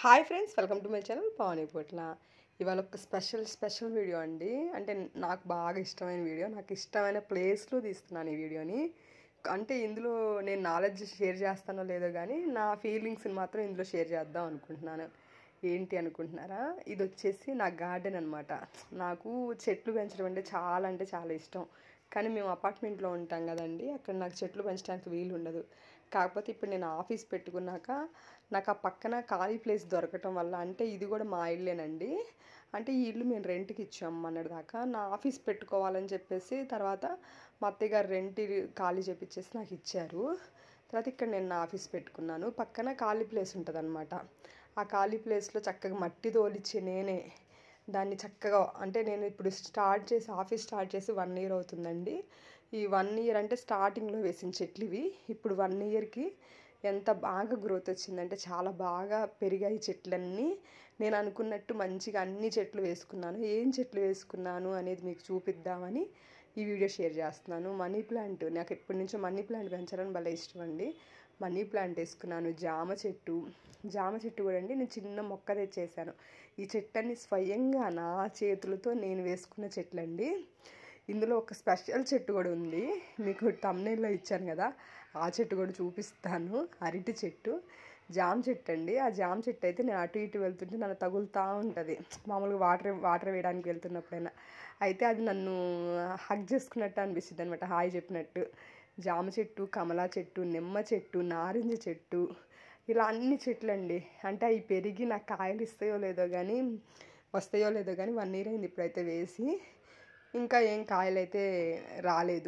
hi friends welcome to my channel Pavani Potla ఇవాళ ఒక special special video అండి అంటే నాకు బాగా ఇష్టమైన వీడియో నాకు ఇష్టమైన ప్లేస్లో తీస్తున్నాను ఈ వీడియోని అంటే ఇందులో నేను నాలెడ్జ్ షేర్ చేస్తానో లేదో కానీ నా ఫీలింగ్స్ని మాత్రం ఇందులో షేర్ చేద్దాం అనుకుంటున్నాను ఏంటి అనుకుంటున్నారా ఇది వచ్చేసి నా గార్డెన్ అనమాట నాకు చెట్లు పెంచడం అంటే చాలా అంటే చాలా ఇష్టం కానీ మేము అపార్ట్మెంట్లో ఉంటాం కదండి అక్కడ నాకు చెట్లు పెంచడానికి వీలు ఉండదు కాకపోతే ఇప్పుడు నేను ఆఫీస్ పెట్టుకున్నాక నాకు ఆ పక్కన ఖాళీ ప్లేస్ దొరకటం వల్ల అంటే ఇది కూడా మా ఇల్లేనండి అంటే ఈ ఇల్లు మేము రెంట్కి ఇచ్చాం మొన్నటి దాకా నా ఆఫీస్ పెట్టుకోవాలని చెప్పేసి తర్వాత మా అత్తయ్య గారు రెంట్ ఖాళీ చేపించేసి నాకు ఇచ్చారు తర్వాత ఇక్కడ నేను నా ఆఫీస్ పెట్టుకున్నాను పక్కన ఖాళీ ప్లేస్ ఉంటుంది ఆ ఖాళీ ప్లేస్లో చక్కగా మట్టి తోలిచ్చి నేనే దాన్ని చక్కగా అంటే నేను ఇప్పుడు స్టార్ట్ చేసి ఆఫీస్ స్టార్ట్ చేసి వన్ ఇయర్ అవుతుందండి ఈ వన్ ఇయర్ అంటే స్టార్టింగ్లో వేసిన చెట్లు ఇవి ఇప్పుడు వన్ ఇయర్కి ఎంత బాగా గ్రోత్ వచ్చిందంటే చాలా బాగా పెరిగాయి చెట్లన్నీ నేను అనుకున్నట్టు మంచిగా అన్ని చెట్లు వేసుకున్నాను ఏం చెట్లు వేసుకున్నాను అనేది మీకు చూపిద్దామని ఈ వీడియో షేర్ చేస్తున్నాను మనీ ప్లాంట్ నాకు ఎప్పటి నుంచో మనీ ప్లాంట్ పెంచాలని భలే ఇష్టం అండి మనీ ప్లాంట్ వేసుకున్నాను జామ చెట్టు జామ చెట్టు కూడా అండి నేను చిన్న మొక్క తెచ్చేసాను ఈ చెట్టన్ని స్వయంగా నా చేతులతో నేను వేసుకున్న చెట్లండి ఇందులో ఒక స్పెషల్ చెట్టు కూడా ఉంది మీకు తమ్నేల్లో ఇచ్చాను కదా ఆ చెట్టు కూడా చూపిస్తాను అరటి చెట్టు జామ చెట్టు అండి ఆ జామ చెట్టు అయితే నేను అటు ఇటు వెళ్తుంటే నన్ను తగులుతూ ఉంటుంది మామూలుగా వాటర్ వాటర్ వేయడానికి వెళ్తున్నప్పుడైనా అయితే అది నన్ను హగ్ చేసుకున్నట్టు అనిపిస్తుంది అనమాట హాయ్ చెప్పినట్టు జామ చెట్టు కమలా చెట్టు నిమ్మ చెట్టు నారింజ చెట్టు ఇలా అన్ని చెట్లు అండి అంటే అవి పెరిగి నాకు కాయలు ఇస్తాయో లేదో కానీ వస్తాయో లేదో కానీ వన్ ఇయర్ అయింది ఇప్పుడైతే వేసి ఇంకా ఏం కాయలు అయితే రాలేదు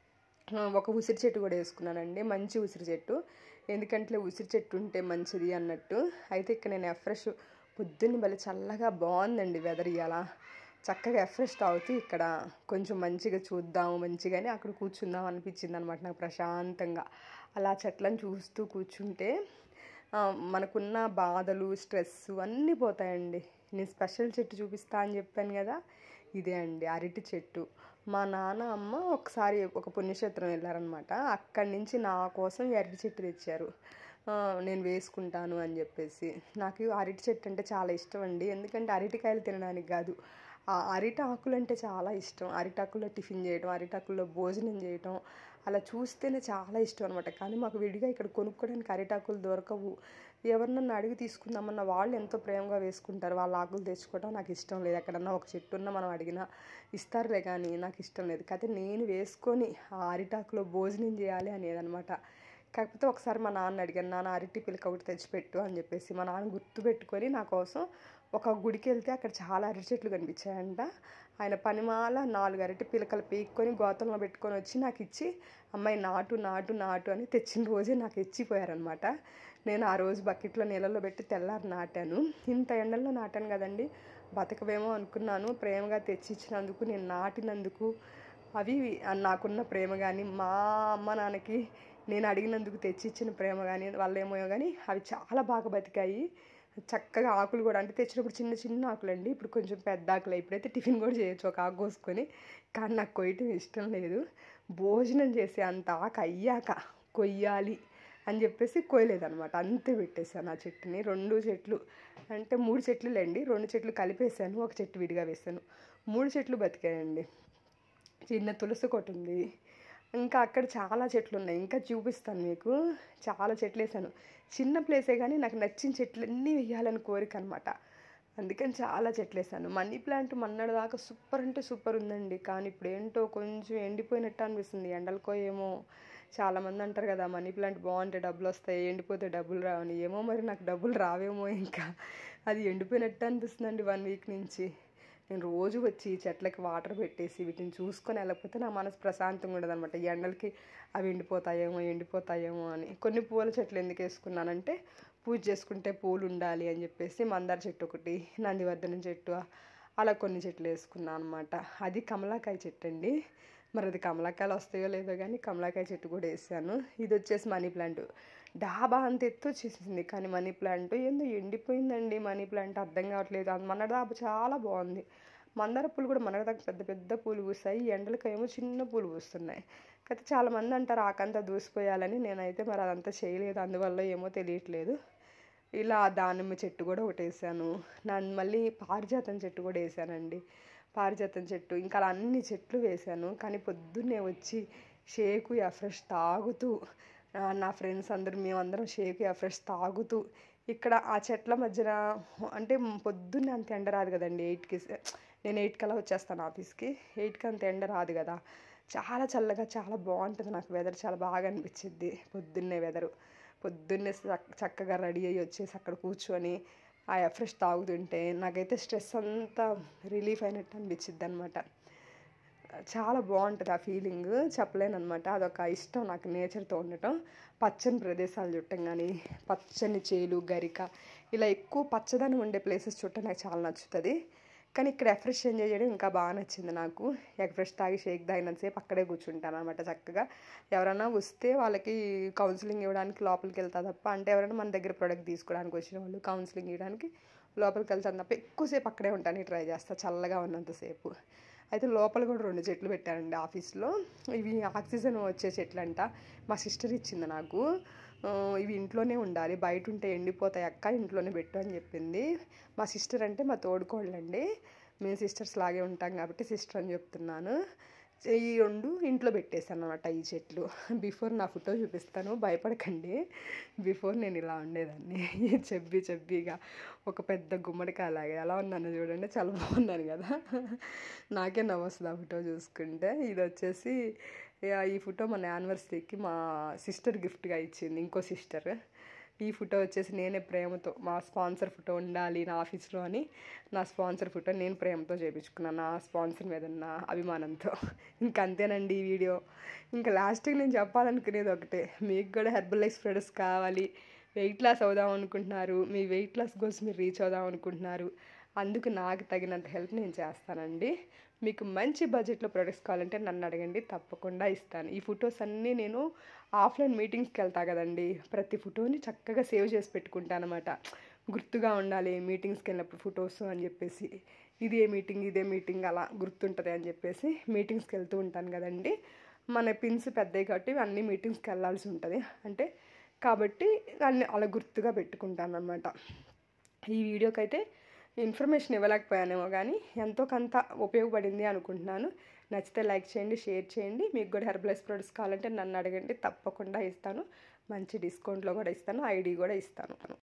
ఒక ఉసిరి చెట్టు కూడా వేసుకున్నానండి మంచి ఉసిరి చెట్టు ఎందుకంటే ఉసిరి చెట్టు ఉంటే మంచిది అన్నట్టు అయితే ఇక్కడ నేను ఎఫ్రెష్ పొద్దున్న భలే చల్లగా బాగుందండి వెదర్ ఇవాళ చక్కగా ఎఫ్రెష్ తాగుతూ ఇక్కడ కొంచెం మంచిగా చూద్దాము మంచిగానే అక్కడ కూర్చుందాం అనిపించింది అనమాట నాకు ప్రశాంతంగా అలా చెట్లను చూస్తూ కూర్చుంటే మనకున్న బాధలు స్ట్రెస్ అన్నీ పోతాయండి నేను స్పెషల్ చెట్టు చూపిస్తా అని చెప్పాను కదా ఇదే అండి అరటి చెట్టు మా నాన్న అమ్మ ఒకసారి ఒక పుణ్యక్షేత్రం వెళ్ళారనమాట అక్కడి నుంచి నా కోసం అరటి చెట్టు తెచ్చారు నేను వేసుకుంటాను అని చెప్పేసి నాకు అరటి చెట్టు అంటే చాలా ఇష్టం అండి ఎందుకంటే అరటికాయలు తినడానికి కాదు ఆ అరిటి ఆకులు అంటే చాలా ఇష్టం అరిటాకుల్లో టిఫిన్ చేయడం అరిటాకుల్లో భోజనం చేయడం అలా చూస్తేనే చాలా ఇష్టం అనమాట కానీ మాకు విడిగా ఇక్కడ కొనుక్కోవడానికి అరిటాకులు దొరకవు ఎవరినన్నా అడిగి తీసుకుందామన్న వాళ్ళు ఎంతో ప్రేమగా వేసుకుంటారు వాళ్ళ ఆకులు తెచ్చుకోవడం నాకు ఇష్టం లేదు ఎక్కడన్నా ఒక చెట్టు ఉన్న మనం అడిగినా ఇస్తారులే కానీ నాకు ఇష్టం లేదు కాకపోతే నేను వేసుకొని ఆ అరిటాకులో భోజనం చేయాలి అనేది అనమాట కాకపోతే ఒకసారి మా నాన్న అడిగాను నాన్న అరటి పిలక ఒకటి తెచ్చిపెట్టు అని చెప్పేసి మా నాన్న గుర్తు పెట్టుకొని నా కోసం ఒక గుడికి వెళ్తే అక్కడ చాలా అరటి చెట్లు కనిపించాయంట ఆయన పనిమాల నాలుగు అరటి పిలకలు పీక్కొని గోతంలో పెట్టుకొని వచ్చి నాకు ఇచ్చి అమ్మాయి నాటు నాటు నాటు అని తెచ్చిన రోజే నాకు ఇచ్చిపోయారనమాట నేను ఆ రోజు బకెట్లో నీళ్ళలో పెట్టి తెల్లారి నాటాను ఇంత ఎండల్లో నాటాను కదండి బతకవేమో అనుకున్నాను ప్రేమగా తెచ్చి ఇచ్చినందుకు నేను నాటినందుకు అవి నాకున్న ప్రేమ కానీ మా అమ్మ నాన్నకి నేను అడిగినందుకు తెచ్చిచ్చిన ప్రేమ కానీ వాళ్ళేమో కానీ అవి చాలా బాగా బతికాయి చక్కగా ఆకులు కూడా అంటే తెచ్చినప్పుడు చిన్న చిన్న ఆకులు అండి ఇప్పుడు కొంచెం పెద్ద ఆకులు ఇప్పుడైతే టిఫిన్ కూడా చేయొచ్చు ఒక ఆకు కోసుకొని కానీ నాకు కొయ్యటం ఇష్టం లేదు భోజనం చేసే అంత ఆకు అయ్యాక కొయ్యాలి అని చెప్పేసి కొయ్యలేదనమాట అంతే పెట్టేశాను ఆ చెట్టుని రెండు చెట్లు అంటే మూడు చెట్లు లేండి రెండు చెట్లు కలిపేసాను ఒక చెట్టు విడిగా వేసాను మూడు చెట్లు బతికాయండి చిన్న తులసి కొట్టు ఉంది ఇంకా అక్కడ చాలా చెట్లు ఉన్నాయి ఇంకా చూపిస్తాను మీకు చాలా చెట్లు వేసాను చిన్న ప్లేసే కానీ నాకు నచ్చిన చెట్లన్నీ వేయాలని కోరిక అనమాట అందుకని చాలా చెట్లు వేసాను మనీ ప్లాంట్ మన్నటి దాకా సూపర్ అంటే సూపర్ ఉందండి కానీ ఇప్పుడు ఏంటో కొంచెం ఎండిపోయినట్టు అనిపిస్తుంది ఎండలకో ఏమో చాలామంది అంటారు కదా మనీ ప్లాంట్ బాగుంటే డబ్బులు వస్తాయి ఎండిపోతే డబ్బులు రావని ఏమో మరి నాకు డబ్బులు రావేమో ఇంకా అది ఎండిపోయినట్టు అనిపిస్తుందండి వన్ వీక్ నుంచి నేను రోజు వచ్చి చెట్లకి వాటర్ పెట్టేసి వీటిని చూసుకొని వెళ్ళకపోతే నా మనసు ప్రశాంతంగా ఉండదు అనమాట ఎండలకి అవి ఎండిపోతాయేమో ఎండిపోతాయేమో అని కొన్ని పూల చెట్లు ఎందుకు వేసుకున్నానంటే పూజ చేసుకుంటే పూలు ఉండాలి అని చెప్పేసి మందార చెట్టు ఒకటి నందివర్ధనం చెట్టు అలా కొన్ని చెట్లు వేసుకున్నాను అనమాట అది కమలాకాయ చెట్టు అండి మరి అది కమలాకాయలు వస్తాయో లేదో కానీ కమలాకాయ చెట్టు కూడా వేసాను ఇది వచ్చేసి మనీ ప్లాంట్ డాబా అంత ఎత్తు వచ్చేసింది కానీ మనీ ప్లాంట్ ఏందో ఎండిపోయిందండి మనీ ప్లాంట్ అర్థం కావట్లేదు మన డాబా చాలా బాగుంది మందార పూలు కూడా మన దాకా పెద్ద పెద్ద పూలు పూస్తాయి ఎండలకేమో చిన్న పూలు పూస్తున్నాయి అయితే చాలామంది అంటారు ఆకంతా దూసిపోయాలని నేనైతే మరి అదంతా చేయలేదు అందువల్ల ఏమో తెలియట్లేదు ఇలా దానిమ్మ చెట్టు కూడా ఒకటి వేసాను నన్ను మళ్ళీ పారిజాతం చెట్టు కూడా వేసానండి పారిజాతం చెట్టు ఇంకా అలా అన్ని చెట్లు వేసాను కానీ పొద్దున్నే వచ్చి షేకు ఎఫ్రెష్ తాగుతూ ఆ, నా ఫ్రెండ్స్ అందరూ మేమందరం షేకు ఎఫ్రెష్ తాగుతూ ఇక్కడ ఆ చెట్ల మధ్యన అంటే పొద్దున్నే అంత ఎండ రాదు కదండి ఎయిట్కి నేను ఎయిట్ కల్లా వచ్చేస్తాను ఆఫీస్కి ఎయిట్కి అంత ఎండ రాదు కదా చాలా చల్లగా చాలా బాగుంటుంది నాకు వెదర్ చాలా బాగా అనిపించింది పొద్దున్నే వెదరు పొద్దున్నే చక్- చక్కగా రెడీ అయ్యి వచ్చేసి అక్కడ కూర్చొని ఆ ఎఫ్రెష్ తాగుతుంటే నాకైతే స్ట్రెస్ అంతా రిలీఫ్ అయినట్టు అనిపించింది అనమాట చాలా బాగుంటుంది ఆ ఫీలింగ్ చెప్పలేను అనమాట అదొక ఇష్టం నాకు నేచర్తో ఉండటం పచ్చని ప్రదేశాలు చుట్టం కానీ పచ్చని చేలు గరిక ఇలా ఎక్కువ పచ్చదనం ఉండే ప్లేసెస్ చుట్టం నాకు చాలా నచ్చుతుంది కానీ ఇక్కడ ఎఫ్రెష్ ఎంజాయ్ చేయడం ఇంకా బాగా నచ్చింది నాకు ఎఫ్రెష్ తాగి షేక్ తాగినంతసేపు అక్కడే కూర్చుంటాను అనమాట చక్కగా ఎవరైనా వస్తే వాళ్ళకి కౌన్సిలింగ్ ఇవ్వడానికి లోపలికి వెళ్తా తప్ప అంటే ఎవరైనా మన దగ్గర ప్రోడక్ట్ తీసుకోవడానికి వచ్చిన వాళ్ళు కౌన్సిలింగ్ ఇవ్వడానికి లోపలికి వెళ్తాను తప్ప ఎక్కువసేపు అక్కడే ఉంటాను ట్రై చేస్తా చల్లగా ఉన్నంతసేపు అయితే లోపల కూడా రెండు చెట్లు పెట్టానండి ఆఫీస్లో ఇవి ఆక్సిజన్ వచ్చే చెట్లు అంట మా సిస్టర్ ఇచ్చింది నాకు ఆ, ఇవి ఇంట్లోనే ఉండాలి బయట ఉంటే ఎండిపోతాయి అక్క ఇంట్లోనే పెట్టు అని చెప్పింది మా సిస్టర్ అంటే మా తోడుకోళ్ళండి మేము సిస్టర్స్ లాగే ఉంటాం కాబట్టి సిస్టర్ అని చెప్తున్నాను ఈ రెండు ఇంట్లో పెట్టేశాను అనమాట ఈ చెట్లు బిఫోర్ నా ఫోటో చూపిస్తాను భయపడకండి బిఫోర్ నేను ఇలా ఉండేదాన్ని చెబ్బి చెబ్బిగా ఒక పెద్ద గుమ్మడికాయ లాగా ఎలా ఉన్నాను చూడండి చాలా బాగున్నాను కదా నాకే నవ్వొస్తుంది ఆ ఫోటో చూసుకుంటే ఇది వచ్చేసి ఇక ఈ ఫోటో మన యానివర్సరీకి మా సిస్టర్ గిఫ్ట్గా ఇచ్చింది ఇంకో సిస్టర్ ఈ ఫోటో వచ్చేసి నేనే ప్రేమతో మా స్పాన్సర్ ఫోటో ఉండాలి నా ఆఫీస్లో అని నా స్పాన్సర్ ఫోటో నేను ప్రేమతో చేయించుకున్నాను నా స్పాన్సర్ మీద ఉన్న అభిమానంతో ఇంకా అంతేనండి ఈ వీడియో ఇంకా లాస్ట్కి నేను చెప్పాలనుకునేది ఒకటే మీకు కూడా హెర్బల్ లైఫ్ ప్రొడక్ట్స్ కావాలి వెయిట్ లాస్ అవుదాం అనుకుంటున్నారు మీ వెయిట్ లాస్ గోల్స్ మీరు రీచ్ అవుదాం అనుకుంటున్నారు అందుకు నాకు తగినంత హెల్ప్ నేను చేస్తానండి మీకు మంచి బడ్జెట్లో ప్రొడక్ట్స్ కావాలంటే నన్ను అడగండి తప్పకుండా ఇస్తాను ఈ ఫొటోస్ అన్నీ నేను ఆఫ్లైన్ మీటింగ్స్కి వెళ్తా కదండి ప్రతి ఫోటోని చక్కగా సేవ్ చేసి పెట్టుకుంటాను అనమాట గుర్తుగా ఉండాలి మీటింగ్స్కి వెళ్ళినప్పుడు ఫొటోస్ అని చెప్పేసి ఇదే మీటింగ్ ఇదే మీటింగ్ అలా గుర్తుంటుంది అని చెప్పేసి మీటింగ్స్కి వెళ్తూ ఉంటాను కదండి మన పిన్స్ పెద్దవి కాబట్టి అన్ని మీటింగ్స్కి వెళ్ళాల్సి ఉంటుంది అంటే కాబట్టి అన్ని అలా గుర్తుగా పెట్టుకుంటాను అనమాట ఈ వీడియోకి అయితే ఇన్ఫర్మేషన్ ఇవ్వలేకపోయానేమో కానీ ఎంతో కొంత ఉపయోగపడింది అనుకుంటున్నాను నచ్చితే లైక్ చేయండి షేర్ చేయండి మీకు కూడా హెర్బలైజ్ ప్రొడక్ట్స్ కావాలంటే నన్ను అడగండి తప్పకుండా ఇస్తాను మంచి డిస్కౌంట్లో కూడా ఇస్తాను ఐడి కూడా ఇస్తాను